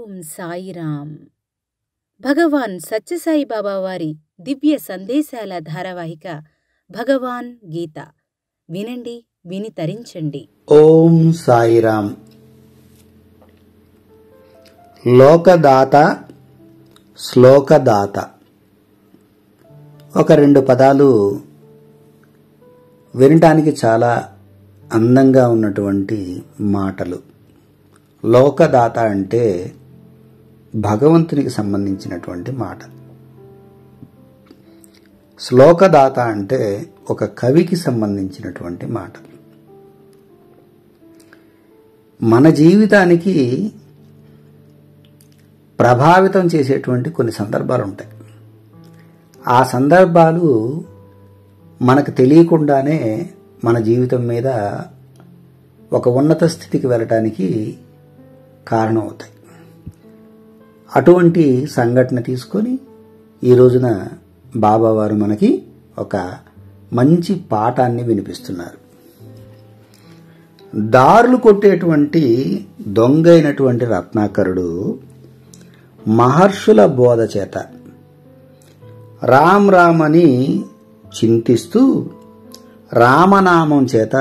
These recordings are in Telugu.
ఓం సాయిరామ్ భగవాన్ సత్యసాయి బాబా వారి దివ్య సందేశాల ధారావాహిక భగవాన్ గీత వినండి విని తరించండి ఓం సాయిరామ్ లోకదాత శ్లోకదాత ఒక రెండు పదాలు వినటానికి చాలా అందంగా ఉన్నటువంటి మాటలు లోకదాత అంటే భగవంతునికి సంబంధించినటువంటి మాట శ్లోకదాత అంటే ఒక కవికి సంబంధించినటువంటి మాట మన జీవితానికి ప్రభావితం చేసేటువంటి కొన్ని సందర్భాలు ఉంటాయి ఆ సందర్భాలు మనకు తెలియకుండానే మన జీవితం మీద ఒక ఉన్నత స్థితికి వెళ్ళటానికి కారణమవుతాయి అటువంటి సంఘటన తీసుకొని ఈ రోజున బాబావారు మనకి ఒక మంచి పాఠాన్ని వినిపిస్తున్నారు దారులు కొట్టేటువంటి దొంగ అయినటువంటి రత్నాకరుడు మహర్షుల బోధ చేత రామ్ రామ్ అని చింతిస్తూ రామనామం చేత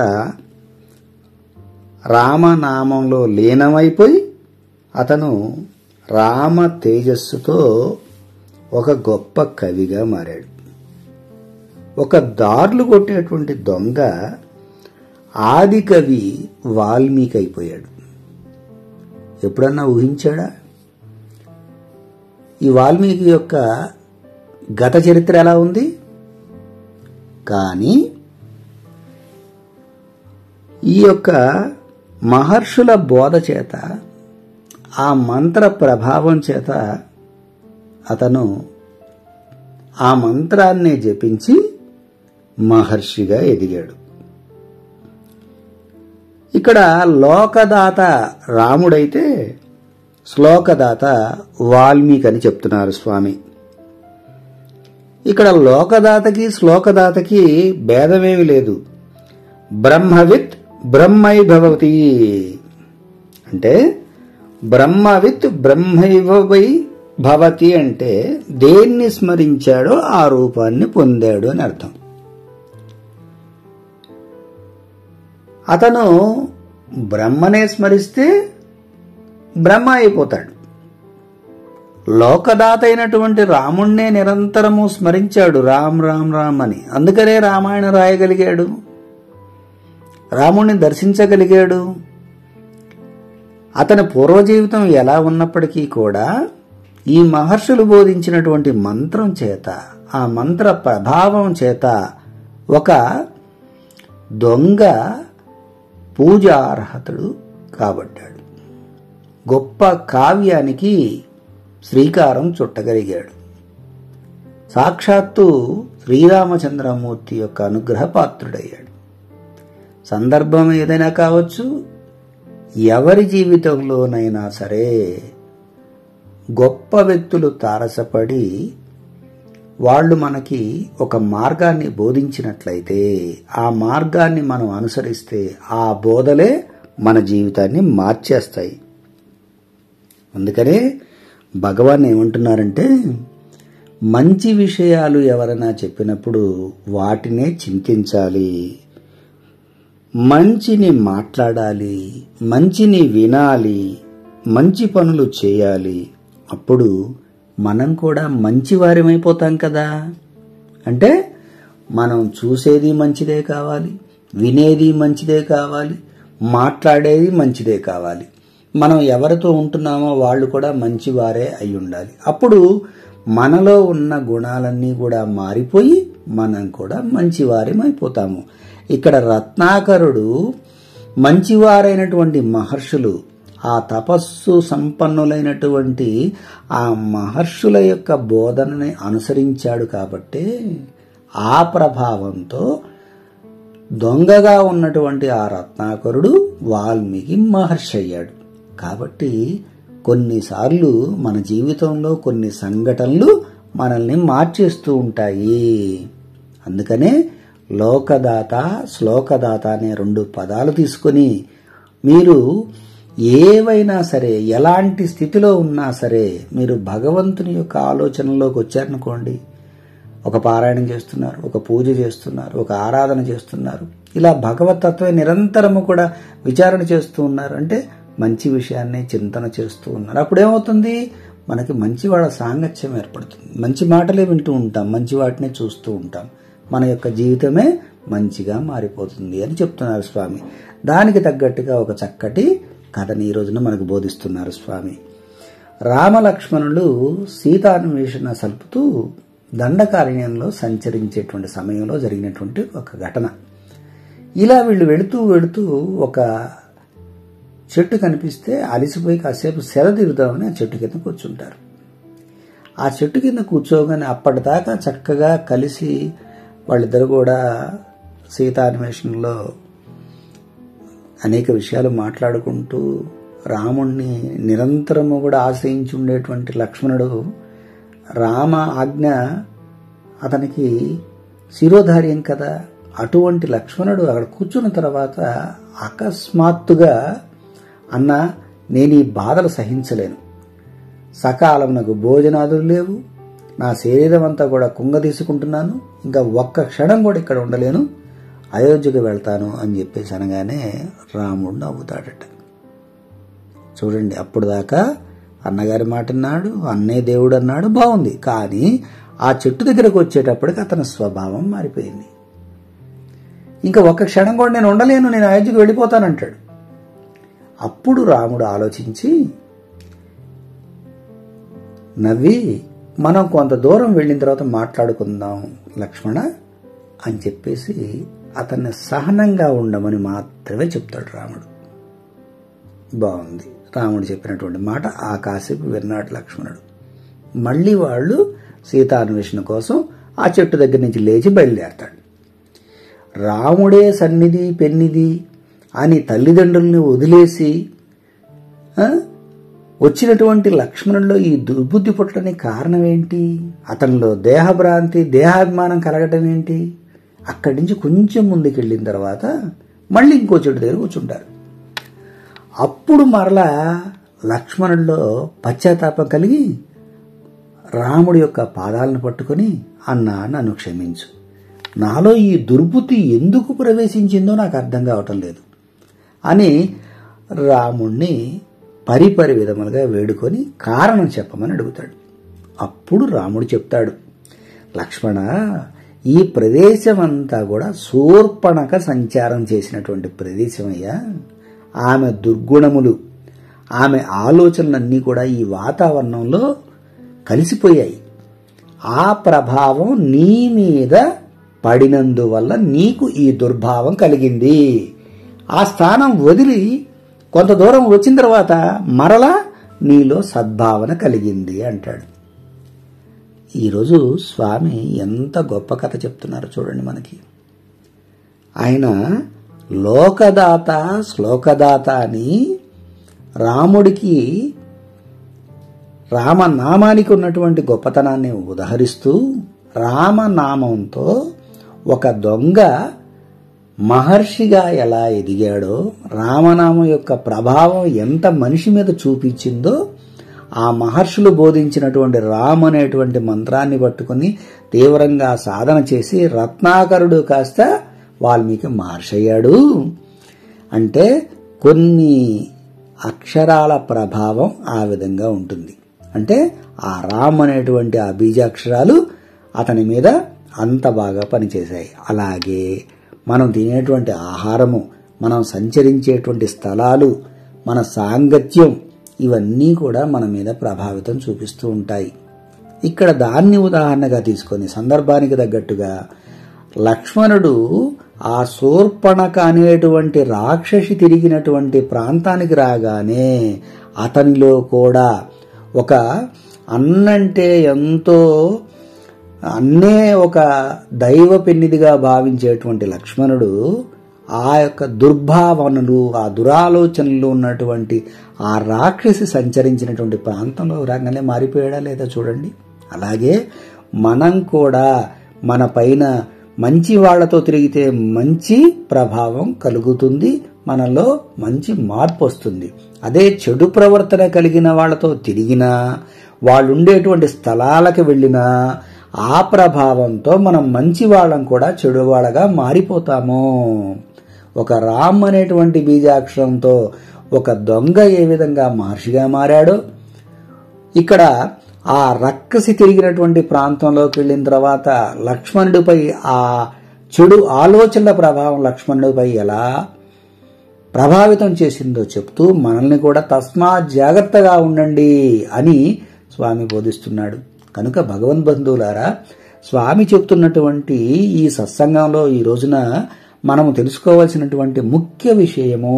రామనామంలో లీనమైపోయి అతను రామ తేజస్సుతో ఒక గొప్ప కవిగా మారాడు ఒక దారులు కొట్టేటువంటి దొంగ ఆది కవి వాల్మీకి అయిపోయాడు ఎప్పుడన్నా ఊహించాడా ఈ వాల్మీకి యొక్క గత చరిత్ర ఎలా ఉంది కానీ ఈ యొక్క మహర్షుల బోధ చేత ఆ మంత్ర ప్రభావం చేత అతను ఆ మంత్రాన్ని జపించి మహర్షిగా ఎదిగాడు ఇక్కడ లోకదాత రాముడైతే శ్లోకదాత వాల్మీకి అని చెప్తున్నారు స్వామి ఇక్కడ లోకదాతకి శ్లోకదాతకి భేదమేమి లేదు బ్రహ్మవిత్ బ్రహ్మైభవతి అంటే బ్రహ్మవిత్ బ్రహ్మైవై భవతి అంటే దేన్ని స్మరించాడో ఆ రూపాన్ని పొందాడు అని అర్థం అతను బ్రహ్మనే స్మరిస్తే బ్రహ్మ అయిపోతాడు లోకదాత అయినటువంటి రాముణ్ణే నిరంతరము స్మరించాడు రామ్ రామ్ రామ్ అని అందుకనే రామాయణం రాయగలిగాడు రాముణ్ణి దర్శించగలిగాడు అతని పూర్వజీవితం ఎలా ఉన్నప్పటికీ కూడా ఈ మహర్షులు బోధించినటువంటి మంత్రం చేత ఆ మంత్ర ప్రభావం చేత ఒక దొంగ పూజార్హతుడు కాబడ్డాడు గొప్ప కావ్యానికి శ్రీకారం చుట్టగలిగాడు సాక్షాత్తు శ్రీరామచంద్రమూర్తి యొక్క అనుగ్రహ పాత్రుడయ్యాడు సందర్భం ఏదైనా కావచ్చు ఎవరి జీవితంలోనైనా సరే గొప్ప వ్యక్తులు తారసపడి వాళ్ళు మనకి ఒక మార్గాన్ని బోధించినట్లయితే ఆ మార్గాన్ని మనం అనుసరిస్తే ఆ బోధలే మన జీవితాన్ని మార్చేస్తాయి అందుకనే భగవాన్ ఏమంటున్నారంటే మంచి విషయాలు ఎవరైనా చెప్పినప్పుడు వాటినే చింతించాలి మంచిని మాట్లాడాలి మంచిని వినాలి మంచి పనులు చేయాలి అప్పుడు మనం కూడా మంచివారిమైపోతాం కదా అంటే మనం చూసేది మంచిదే కావాలి వినేది మంచిదే కావాలి మాట్లాడేది మంచిదే కావాలి మనం ఎవరితో ఉంటున్నామో వాళ్ళు కూడా మంచివారే అయి ఉండాలి అప్పుడు మనలో ఉన్న గుణాలన్నీ కూడా మారిపోయి మనం కూడా మంచివారిమైపోతాము ఇక్కడ రత్నాకరుడు మంచివారైనటువంటి మహర్షులు ఆ తపస్సు సంపన్నులైనటువంటి ఆ మహర్షుల యొక్క బోధనని అనుసరించాడు కాబట్టే ఆ ప్రభావంతో దొంగగా ఉన్నటువంటి ఆ రత్నాకరుడు వాల్మీకి మహర్షి అయ్యాడు కాబట్టి కొన్నిసార్లు మన జీవితంలో కొన్ని సంఘటనలు మనల్ని మార్చేస్తూ ఉంటాయి అందుకనే లోకదాత శ్లోకదాత అనే రెండు పదాలు తీసుకొని మీరు ఏవైనా సరే ఎలాంటి స్థితిలో ఉన్నా సరే మీరు భగవంతుని యొక్క ఆలోచనలోకి వచ్చారనుకోండి ఒక పారాయణం చేస్తున్నారు ఒక పూజ చేస్తున్నారు ఒక ఆరాధన చేస్తున్నారు ఇలా భగవతత్వే నిరంతరము కూడా విచారణ చేస్తూ ఉన్నారు అంటే మంచి విషయాన్ని చింతన చేస్తూ ఉన్నారు అప్పుడు ఏమవుతుంది మనకి మంచి వాళ్ళ సాంగత్యం ఏర్పడుతుంది మంచి మాటలే వింటూ ఉంటాం మంచి వాటినే చూస్తూ ఉంటాం మన యొక్క జీవితమే మంచిగా మారిపోతుంది అని చెప్తున్నారు స్వామి దానికి తగ్గట్టుగా ఒక చక్కటి కథని ఈ రోజున మనకు బోధిస్తున్నారు స్వామి రామలక్ష్మణులు సీతాన్వేషణ సల్పుతూ దండకారణ్యంలో సంచరించేటువంటి సమయంలో జరిగినటువంటి ఒక ఘటన ఇలా వీళ్ళు వెళుతూ వెళుతూ ఒక చెట్టు కనిపిస్తే అలిసిపోయి కాసేపు సెల తిరుగుదామని ఆ చెట్టు కింద కూర్చుంటారు ఆ చెట్టు కింద కూర్చోగానే అప్పటిదాకా చక్కగా కలిసి వాళ్ళిద్దరు కూడా సీతాన్వేషణలో అనేక విషయాలు మాట్లాడుకుంటూ రాముణ్ణి నిరంతరము కూడా ఆశ్రయించి ఉండేటువంటి లక్ష్మణుడు రామ ఆజ్ఞ అతనికి శిరోధార్యం కదా అటువంటి లక్ష్మణుడు అక్కడ కూర్చున్న తర్వాత అకస్మాత్తుగా అన్న నేను ఈ బాధలు సహించలేను సకాలమునకు భోజనాదులు లేవు నా శరీరం అంతా కూడా కుంగ తీసుకుంటున్నాను ఇంకా ఒక్క క్షణం కూడా ఇక్కడ ఉండలేను అయోధ్యకు వెళ్తాను అని చెప్పేసి అనగానే రాముడు నవ్వుతాడట చూడండి అప్పుడు దాకా అన్నగారి మాట అన్నాడు అన్నే దేవుడు అన్నాడు బాగుంది కానీ ఆ చెట్టు దగ్గరకు వచ్చేటప్పటికి అతని స్వభావం మారిపోయింది ఇంకా ఒక్క క్షణం కూడా నేను ఉండలేను నేను అయోధ్యకు వెళ్ళిపోతానంటాడు అప్పుడు రాముడు ఆలోచించి నవ్వి మనం కొంత దూరం వెళ్ళిన తర్వాత మాట్లాడుకుందాం లక్ష్మణ అని చెప్పేసి అతన్ని సహనంగా ఉండమని మాత్రమే చెప్తాడు రాముడు బాగుంది రాముడు చెప్పినటువంటి మాట ఆ కాసేపు విన్నాడు లక్ష్మణుడు మళ్ళీ వాళ్ళు సీతాన్వేషణ కోసం ఆ చెట్టు దగ్గర నుంచి లేచి బయలుదేరతాడు రాముడే సన్నిధి పెన్నిది అని తల్లిదండ్రుల్ని వదిలేసి ఆ, వచ్చినటువంటి లక్ష్మణుల్లో ఈ దుర్బుద్ధి పుట్టడానికి కారణం ఏంటి అతనిలో దేహభ్రాంతి దేహాభిమానం కలగటం ఏంటి అక్కడి నుంచి కొంచెం ముందుకు వెళ్ళిన తర్వాత మళ్ళీ ఇంకో చెట్టు దగ్గర కూర్చుంటారు అప్పుడు మరలా లక్ష్మణుల్లో పశ్చాత్తాపం కలిగి రాముడి యొక్క పాదాలను పట్టుకొని అన్నా నన్ను క్షమించు నాలో ఈ దుర్బుద్ధి ఎందుకు ప్రవేశించిందో నాకు అర్థం కావటం లేదు అని రాముణ్ణి పరిపరి విధములుగా వేడుకొని కారణం చెప్పమని అడుగుతాడు అప్పుడు రాముడు చెప్తాడు లక్ష్మణ ఈ ప్రదేశం అంతా కూడా శూర్పణక సంచారం చేసినటువంటి ప్రదేశమయ్యా ఆమె దుర్గుణములు ఆమె ఆలోచనలన్నీ కూడా ఈ వాతావరణంలో కలిసిపోయాయి ఆ ప్రభావం నీ మీద పడినందువల్ల నీకు ఈ దుర్భావం కలిగింది ఆ స్థానం వదిలి కొంత దూరం వచ్చిన తర్వాత మరలా నీలో సద్భావన కలిగింది అంటాడు ఈరోజు స్వామి ఎంత గొప్ప కథ చెప్తున్నారు చూడండి మనకి ఆయన లోకదాత శ్లోకదాత అని రాముడికి రామనామానికి ఉన్నటువంటి గొప్పతనాన్ని ఉదహరిస్తూ రామనామంతో ఒక దొంగ మహర్షిగా ఎలా ఎదిగాడో రామనామం యొక్క ప్రభావం ఎంత మనిషి మీద చూపించిందో ఆ మహర్షులు బోధించినటువంటి రామ్ అనేటువంటి మంత్రాన్ని పట్టుకుని తీవ్రంగా సాధన చేసి రత్నాకరుడు కాస్త వాల్మీకి మహర్షి అయ్యాడు అంటే కొన్ని అక్షరాల ప్రభావం ఆ విధంగా ఉంటుంది అంటే ఆ రామ్ అనేటువంటి ఆ బీజాక్షరాలు అతని మీద అంత బాగా పనిచేశాయి అలాగే మనం తినేటువంటి ఆహారము మనం సంచరించేటువంటి స్థలాలు మన సాంగత్యం ఇవన్నీ కూడా మన మీద ప్రభావితం చూపిస్తూ ఉంటాయి ఇక్కడ దాన్ని ఉదాహరణగా తీసుకొని సందర్భానికి తగ్గట్టుగా లక్ష్మణుడు ఆ శూర్పణక అనేటువంటి రాక్షసి తిరిగినటువంటి ప్రాంతానికి రాగానే అతనిలో కూడా ఒక అన్నంటే ఎంతో అన్నే ఒక దైవ పెన్నిదిగా భావించేటువంటి లక్ష్మణుడు ఆ యొక్క దుర్భావనలు ఆ దురాలోచనలు ఉన్నటువంటి ఆ రాక్షసి సంచరించినటువంటి ప్రాంతంలో రాగానే మారిపోయాడా లేదా చూడండి అలాగే మనం కూడా మన పైన మంచి వాళ్లతో తిరిగితే మంచి ప్రభావం కలుగుతుంది మనలో మంచి మార్పు వస్తుంది అదే చెడు ప్రవర్తన కలిగిన వాళ్ళతో తిరిగినా వాళ్ళు ఉండేటువంటి స్థలాలకు వెళ్ళినా ఆ ప్రభావంతో మనం మంచి వాళ్ళం కూడా చెడు వాళ్ళగా మారిపోతాము ఒక రామ్ అనేటువంటి బీజాక్షరంతో ఒక దొంగ ఏ విధంగా మహర్షిగా మారాడో ఇక్కడ ఆ రక్కసి తిరిగినటువంటి ప్రాంతంలోకి వెళ్ళిన తర్వాత లక్ష్మణుడిపై ఆ చెడు ఆలోచనల ప్రభావం లక్ష్మణుడిపై ఎలా ప్రభావితం చేసిందో చెప్తూ మనల్ని కూడా తస్మా జాగ్రత్తగా ఉండండి అని స్వామి బోధిస్తున్నాడు కనుక భగవన్ బంధువులారా స్వామి చెప్తున్నటువంటి ఈ సత్సంగంలో ఈ రోజున మనము తెలుసుకోవాల్సినటువంటి ముఖ్య విషయము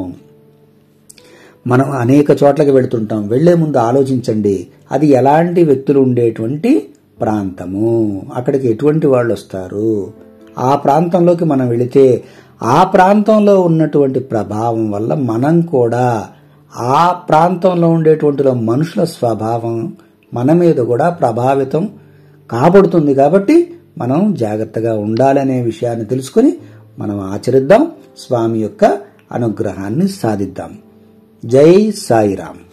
మనం అనేక చోట్లకి వెళుతుంటాం వెళ్లే ముందు ఆలోచించండి అది ఎలాంటి వ్యక్తులు ఉండేటువంటి ప్రాంతము అక్కడికి ఎటువంటి వాళ్ళు వస్తారు ఆ ప్రాంతంలోకి మనం వెళితే ఆ ప్రాంతంలో ఉన్నటువంటి ప్రభావం వల్ల మనం కూడా ఆ ప్రాంతంలో ఉండేటువంటి మనుషుల స్వభావం మన మీద కూడా ప్రభావితం కాబడుతుంది కాబట్టి మనం జాగ్రత్తగా ఉండాలనే విషయాన్ని తెలుసుకుని మనం ఆచరిద్దాం స్వామి యొక్క అనుగ్రహాన్ని సాధిద్దాం జై సాయిరామ్